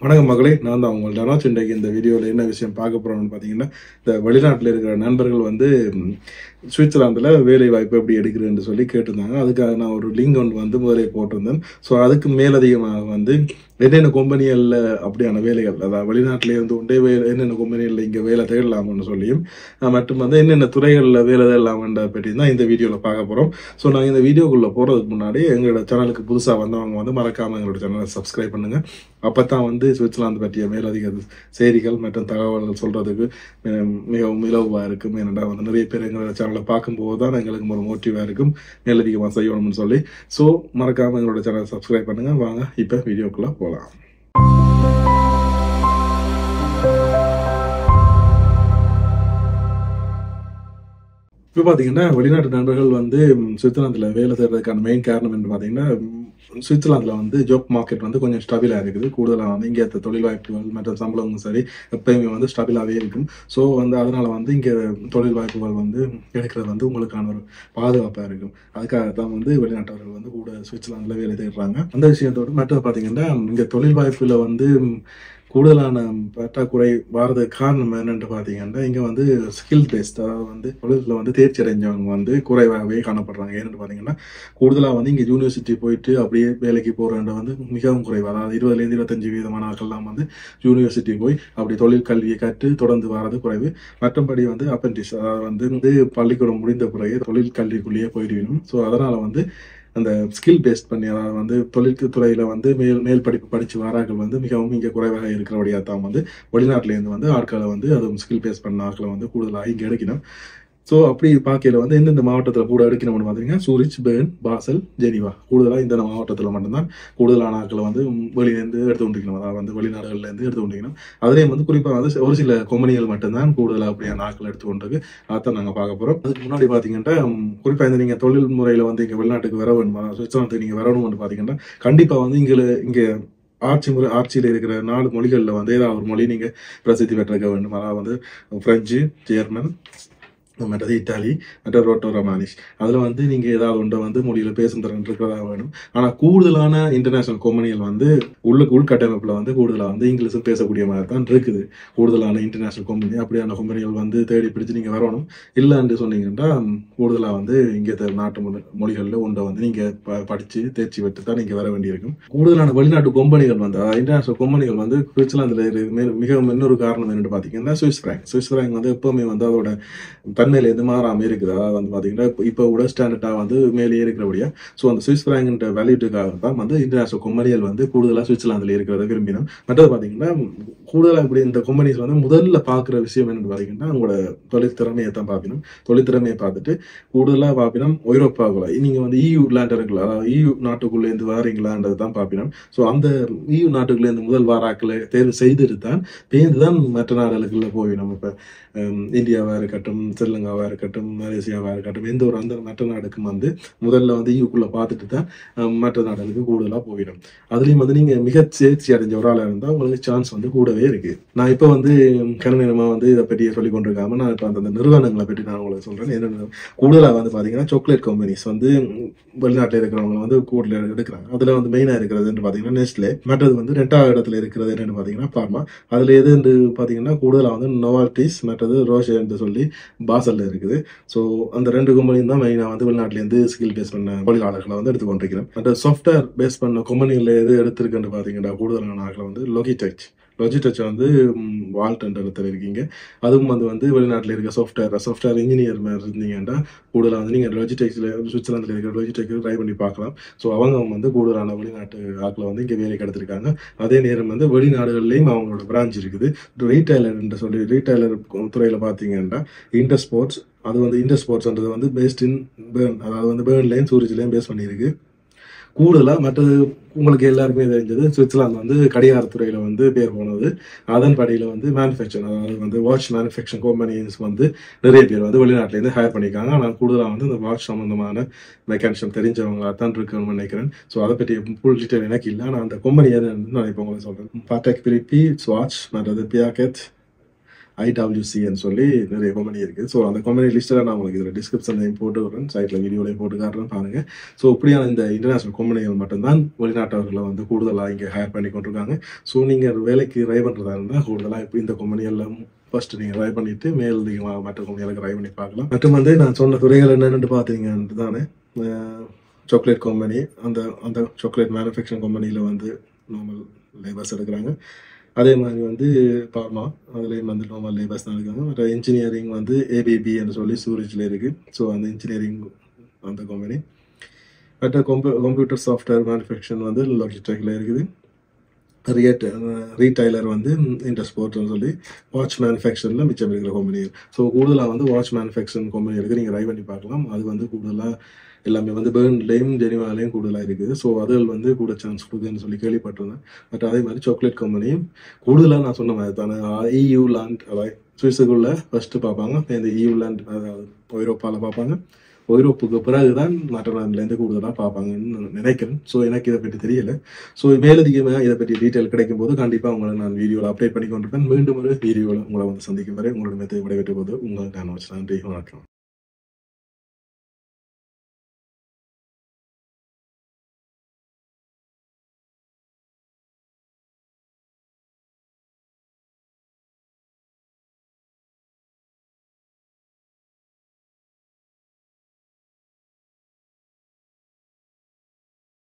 வணக்கம் மகளே நான் தான் உங்கள் டனாச் இன்றைக்கு இந்த வீடியோவில் என்ன விஷயம் பார்க்க போகிறோம்னு பார்த்தீங்கன்னா இந்த வெளிநாட்டில் இருக்கிற நண்பர்கள் வந்து ம், சுவிட்சர்லாந்தில் வேலை வாய்ப்பு எப்படி எடுக்கிறேன்னு சொல்லி கேட்டிருந்தாங்க அதுக்காக நான் ஒரு லிங்க் ஒன்று வந்து முதலே போட்டிருந்தேன் ஸோ அதுக்கு மேலதிகமாக வந்து என்னென்ன கம்பெனிகளில் அப்படியான வேலைகள் அதாவது வெளிநாட்டிலே இருந்து உண்டே வே என்னென்ன கம்பெனிகளில் இங்கே வேலை தேடலாம்னு சொல்லியும் அஹ், மற்றும் வந்து என்னென்ன துறைகளில் வேலை தேடலாம்ன்ற பற்றி தான் இந்த வீடியோவில் பார்க்க போகிறோம் ஸோ நான் இந்த வீடியோக்குள்ளே போகிறதுக்கு முன்னாடி எங்களோட சேனலுக்கு புதுசாக வந்தவங்க வந்து மறக்காமல் எங்களோட சேனலை சப்ஸ்கிரைப் பண்ணுங்கள் அப்போ தான் வந்து சுவிட்சர்லாந்து பற்றிய மேலதிக செய்திகள் மற்றும் தகவல்கள் சொல்கிறதுக்கு மிகவும் இலவாக இருக்கும் ஏனென்றால் வந்து நிறைய பேர் எங்களோட சேனலை பார்க்கும்போது தான் எங்களுக்கு ஒரு மோட்டிவாக இருக்கும் மேலதிகமாக செய்யணும்னு சொல்லி ஸோ மறக்காமல் எங்களோட சேனலை சப்ஸ்கிரைப் பண்ணுங்கள் வாங்க இப்போ வீடியோக்குள்ளே போகலாம் இப்போ பார்த்தீங்கன்னா வெளிநாட்டு நண்பர்கள் வந்து ம், சுவிட்சர்லாந்தில் வேலை தேடுறதுக்கான மெயின் காரணம் என்று பார்த்தீங்கன்னா ம், சுவிட்சர்லாந்தில் வந்து ஜாப் மார்க்கெட் வந்து கொஞ்சம் ஸ்டபிளாக இருக்குது கூடுதலாக வந்து இங்கே தொழில் வாய்ப்புகள் மற்றும் சம்பளமும் சரி எப்பயுமே வந்து ஸ்டபிளாகவே இருக்கும் ஸோ வந்து அதனால வந்து இங்கே தொழில் வாய்ப்புகள் வந்து எடுக்கிறது வந்து உங்களுக்கான ஒரு பாதுகாப்பாக இருக்கும் அதுக்காக தான் வந்து வெளிநாட்டவர்கள் வந்து கூட சுவிட்சர்லாந்தில் வேலை தேடுறாங்க அந்த விஷயத்தோடு மற்றது பார்த்தீங்கன்னா இங்கே தொழில் வாய்ப்பில் வந்து ம், கூடுதலான பற்றாக்குறை வாரதுக்கு காரணம் என்னன்னு பார்த்தீங்கன்னா இங்கே வந்து ஸ்கில் பேஸ்ட் அதாவது வந்து தொழிலில் வந்து தேர்ச்சி அடைஞ்சவங்க வந்து குறைவாகவே காணப்படுறாங்க ஏன்னு பார்த்தீங்கன்னா கூடுதலாக வந்து இங்கே யூனிவர்சிட்டி போயிட்டு அப்படியே வேலைக்கு போகிறவங்க வந்து மிகவும் குறைவு அதாவது இருபதுலேருந்து இருபத்தஞ்சு வீதமான ஆட்கள்லாம் வந்து யூனிவர்சிட்டி போய் அப்படி தொழில் கல்வியை கற்று தொடர்ந்து வர்றது குறைவு மற்றபடி வந்து அப்ரெண்டிஸ் அதாவது வந்து வந்து பள்ளிக்கூடம் முடிந்த பிறகு தொழில் கல்விக்குள்ளேயே போயிடுவிடும் ஸோ அதனால் வந்து அந்த ஸ்கில் பேஸ்ட் பண்ணி அதாவது வந்து தொழில் துறையில் வந்து மேல் மேல் படிப்பு படித்து வாராக்கள் வந்து மிகவும் இங்கே குறைவாக இருக்கிறபடியாக தான் வந்து வெளிநாட்டிலேருந்து வந்து ஆட்களை வந்து அதுவும் ஸ்கில் பேஸ் பண்ண ஆட்களை வந்து கூடுதலாக இங்கே எடுக்கணும் ஸோ அப்படி பார்க்கையில வந்து எந்தெந்த மாவட்டத்தில் கூட எடுக்கணும்னு பார்த்தீங்கன்னா சூரிச் பேர்ன் பாசல் ஜெனிவா கூடுதலாக இந்த மாவட்டத்தில் மட்டும்தான் கூடுதலான ஆட்களை வந்து வெளியிலேருந்து எடுத்து கொண்டிருக்கணும் அதாவது வந்து வெளிநாடுகள்லேருந்து எடுத்து கொண்டிருக்கணும் அதுலேயும் வந்து குறிப்பாக வந்து ஒரு சில கம்பெனிகள் மட்டும்தான் கூடுதலாக அப்படியான ஆட்கள் எடுத்து கொண்டிருக்கு அதான் நாங்கள் பார்க்க போகிறோம் அதுக்கு முன்னாடி பார்த்தீங்கன்னா குறிப்பாக இந்த நீங்கள் தொழில் முறையில் வந்து இங்கே வெளிநாட்டுக்கு வர வேணும் அதாவது சுவிட்சர்லாந்துக்கு நீங்கள் வரணும்னு பார்த்தீங்கன்னா கண்டிப்பாக வந்து இங்கே இங்கே ஆட்சி முறை ஆட்சியில் இருக்கிற நாலு மொழிகளில் வந்து ஏதாவது ஒரு மொழி நீங்கள் பிரசித்தி பெற்றிருக்க வேண்டும் அதாவது வந்து பிரெஞ்சு ஜெர்மன் மற்றது இத்தாலி மற்ற ரோட்டோ ரொமானிஷ் அதில் வந்து நீங்கள் ஏதாவது ஒன்றை வந்து மொழியில் பேசும் திறன் இருக்கிறதா வேணும் ஆனால் கூடுதலான இன்டர்நேஷனல் கம்பெனிகள் வந்து உள்ள உள்கட்டமைப்பில் வந்து கூடுதலாக வந்து இங்கிலீஷும் பேசக்கூடிய மாதிரி தான் இருக்குது கூடுதலான இன்டர்நேஷனல் கம்பெனி அப்படியான கம்பெனிகள் வந்து தேடி பிடிச்சு நீங்கள் வரணும் இல்லைன்னு சொன்னீங்கன்னா கூடுதலாக வந்து இங்கே நாட்டு மொழி மொழிகளில் ஒன்றை வந்து நீங்கள் ப படித்து தேர்ச்சி பெற்று தான் நீங்கள் வர வேண்டியிருக்கும் கூடுதலான வெளிநாட்டு கம்பெனிகள் வந்து அதாவது இன்டர்நேஷனல் கம்பெனிகள் வந்து சுவிட்சர்லாந்தில் இரு- மே- மிக இன்னொரு காரணம் என்னென்னு பார்த்தீங்கன்னா சுவிஸ் ஃப்ராங்க் சுவிஸ் ஃப்ராங்க் வந்து எப்போவுமே வந்து அதோட தன்மையிலேருந்து மாறாமல் இருக்குது அதாவது வந்து பார்த்தீங்கன்னா இப்போ இப்போ கூட ஸ்டாண்டர்டாக வந்து மேலேயே இருக்கிறபடியா ஸோ அந்த சுவிஸ் ஃப்ராங்கின்ற வேல்யூட்டுக்காக தான் வந்து இன்டர்நேஷனல் கம்பெனிகள் வந்து கூடுதலாக சுவிட்சர்லாந்தில் இருக்கிறத விரும்பினோம் மற்றது பார்த்தீங்கன்னா கூடுதலாக இப்படி இந்த கம்பெனிஸ் வந்து முதல்ல பார்க்குற விஷயம் என்னன்னு பார்த்தீங்கன்னா உங்களோட தொழில் திறமையை தான் பார்க்கணும் தொழில் திறமையை பார்த்துட்டு கூடுதலாக பார்ப்பினோம் ஐரோப்பாக்குள்ள நீங்கள் வந்து இயூ லேண்ட் இருக்குல்ல அதாவது இயூ நாட்டுக்குள்ளேருந்து வாரீங்களான்றது தான் பார்ப்பினோம் ஸோ அந்த இயூ நாட்டுக்குள்ளேருந்து முதல் வாராக்களை தேர்வு செய்துட்டு தான் பேர்ந்து தான் மற்ற நாடுகளுக்குள்ள போய் நம்ம இப்போ இந்தியாவாக இருக்கட்டும் ஸ்ரீலங்காவாக இருக்கட்டும் மலேசியாவாக இருக்கட்டும் எந்த ஒரு அந்த மற்ற நாடுக்கும் வந்து முதல்ல வந்து ஈக்குள்ளே பார்த்துட்டு தான் அஹ், மற்ற நாடுகளுக்கு கூடுதலாக போயிடும் அதுலேயும் வந்து நீங்கள் மிக தேர்ச்சி அடைஞ்ச ஒரு ஆளாக இருந்தால் உங்களுக்கு சான்ஸ் வந்து கூடவே இருக்குது நான் இப்போ வந்து கருநேரமாக வந்து இதை பற்றி சொல்லி கொண்டிருக்காம நான் இப்போ அந்த நிறுவனங்களை பற்றி நான் உங்களுக்கு சொல்கிறேன் என்னென்ன கூடுதலாக வந்து பார்த்தீங்கன்னா சாக்லேட் கம்பெனிஸ் வந்து வெளிநாட்டில் இருக்கிறவங்க வந்து கூடுதல் எடுக்கிறாங்க அதில் வந்து மெயினாக இருக்கிறதுன்னு பார்த்தீங்கன்னா நெஸ்ட்லே மற்றது வந்து ரெண்டாவது இடத்துல இருக்கிறது என்னென்னு பார்த்தீங்கன்னா பார்மா அதில் எது என்று பார்த்தீங்கன்னா கூடுதலாக வந்து நோவால்டிஸ் மற்றது ரோஷே என்று சொல்லி பாசல்ல இருக்குது ஸோ அந்த ரெண்டு கம்பெனியும் தான் மெயினாக வந்து வெளிநாட்டிலேருந்து ஸ்கில் பேஸ் பண்ண தொழிலாளர்களை வந்து எடுத்து கொண்டிருக்கிறேன் மற்ற சாஃப்ட்வேர் பேஸ் பண்ண கம்பெனிகளில் எது எடுத்திருக்குன்னு பார்த்தீங்கன்னா கூடுதலான ஆட்களை வந்து லொகிடெக் லொஜிடெச் வந்து வால்ட் என்ற இடத்துல இருக்கீங்க அதுவும் வந்து வந்து வெளிநாட்டில் இருக்க சாஃப்ட்வேர் சாஃப்ட்வேர் இன்ஜினியர் மாதிரி இருந்தீங்கன்னா கூடுதலாக வந்து நீங்கள் லொஜிடெக்ஸில் சுவிட்சர்லாந்தில் இருக்கிற லொஜிடெக் ட்ரை பண்ணி பார்க்கலாம் ஸோ அவங்க வந்து கூடுதலான வெளிநாட்டு ஆட்களை வந்து இங்கே வேலைக்கு எடுத்திருக்காங்க அதே நேரம் வந்து வெளிநாடுகள்லேயும் அவங்களோட பிரான்ச் இருக்குது ரீட்டைலர் என்று சொல்லி ரீட்டைலர் துறையில் பார்த்தீங்கன்னா இன்டர் ஸ்போர்ட்ஸ் அது வந்து இன்டர் ஸ்போர்ட்ஸ்ன்றது வந்து பேஸ்ட் இன் பேர்ன் அதாவது வந்து பேர்ன்லேயும் சூரிச்சிலையும் பேஸ் பண்ணியிருக்கு கூடுதலாக மற்றது உங்களுக்கு எல்லாருக்குமே தெரிஞ்சது சுவிட்சர்லாந்து வந்து கடிகாரத்துறையில் வந்து பேர் போனது அதன் படியில் வந்து மேனுஃபேக்சர் அதாவது வந்து வாட்ச் மேனுஃபேக்சரிங் கம்பெனிஸ் வந்து நிறைய பேர் வந்து வெளிநாட்டிலேருந்து ஹையர் பண்ணியிருக்காங்க ஆனால் கூடுதலாக வந்து இந்த வாட்ச் சம்மந்தமான மெக்கானிசம் தெரிஞ்சவங்களா தான் இருக்குன்னு நினைக்கிறேன் ஸோ அதை பற்றி ஃபுல் டீட்டெயில் எனக்கு இல்லை ஆனால் அந்த கம்பெனி என்னன்னு நான் இப்போ உங்களுக்கு சொல்கிறேன் பாட்டெக் பிலிப்பி ஸ்வாட்ச் மற்றது பியாகெட் ஐடபிள்யூசின்னு சொல்லி நிறைய கம்பெனி இருக்குது ஸோ அந்த கம்பெனி லிஸ்ட்டில் நான் உங்களுக்கு இதில் டிஸ்கிரிப்ஷன்லையும் போட்டு விடுறேன் சைட்டில் வீடியோலையும் போட்டு காட்டுறேன் பாருங்கள் ஸோ இப்படியான இந்த இன்டர்நேஷனல் கம்பெனிகள் மட்டும்தான் வெளிநாட்டவர்களை வந்து கூடுதலாக இங்கே ஹையர் பண்ணி கொண்டிருக்காங்க ஸோ நீங்கள் வேலைக்கு ட்ரை பண்ணுறதா இருந்தால் கூடுதலாக இப்போ இந்த கம்பெனியெல்லாம் ஃபர்ஸ்ட் நீங்கள் ட்ரை பண்ணிட்டு மேல் நீங்கள் மற்ற கம்பெனிகளுக்கு ட்ரை பண்ணி பார்க்கலாம் மற்றும் வந்து நான் சொன்ன துறைகள் என்னென்னு பார்த்தீங்கன்னு தானே சாக்லேட் கம்பெனி அந்த அந்த சாக்லேட் மேனுஃபேக்சரிங் கம்பெனியில் வந்து நார்மல் லேபர்ஸ் எடுக்கிறாங்க அதே மாதிரி வந்து பார்மா அதுலேயும் வந்து நார்மல் லேபர்ஸ் தான் இருக்காங்க மற்ற இன்ஜினியரிங் வந்து ஏபிபின்னு சொல்லி சூரஜில் இருக்குது ஸோ அந்த இன்ஜினியரிங் அந்த கம்பெனி மற்ற கம்ப்யூ கம்ப்யூட்டர் சாஃப்ட்வேர் மேனுஃபேக்சரிங் வந்து லாஜிடெக்கில் இருக்குது ரியட் ரீடைலர் வந்து இன்டர்ஸ்போர்ட்னு சொல்லி வாட்ச் மேனுஃபேக்சரில் மிச்சம் இருக்கிற கம்பெனி ஸோ கூடுதலாக வந்து வாட்ச் மேனுஃபேக்சரிங் கம்பெனி இருக்குது நீங்கள் ட்ரை பண்ணி பார்க்கலாம் அது வந்து கூடுதலாக எல்லாமே வந்து பேர்ன்லேயும் ஜெனிவாலையும் கூடுதலாக இருக்குது ஸோ அதுகள் வந்து கூட சான்ஸ் கொடுக்குதுன்னு சொல்லி கேள்விப்பட்டிருந்தேன் பட் அதே மாதிரி சாக்லேட் கம்பெனியும் கூடுதலாக நான் சொன்ன மாதிரி தானே இயூ லேண்ட் அதாவது சுவிஸுக்குள்ள ஃபஸ்ட்டு பார்ப்பாங்க இந்த இயூ லேண்ட் அதாவது ஐரோப்பாவில் பார்ப்பாங்க ஐரோப்புக்கு பிறகு தான் மற்ற நாட்டிலேருந்து கூடுதலாக பார்ப்பாங்கன்னு நினைக்கிறேன் ஸோ எனக்கு இதை பற்றி தெரியல ஸோ மேலதிகமாக இதை பற்றி டீட்டெயில் கிடைக்கும் போது கண்டிப்பாக உங்களை நான் வீடியோவில் அப்டேட் பண்ணி கொண்டிருப்பேன் மீண்டும் ஒரு வீடியோவில் உங்களை வந்து சந்திக்கும் வரை உங்களோட மெத்தை விடைபெற்ற போது உங்கள் நான் வச்சு நன்றி வணக்கம்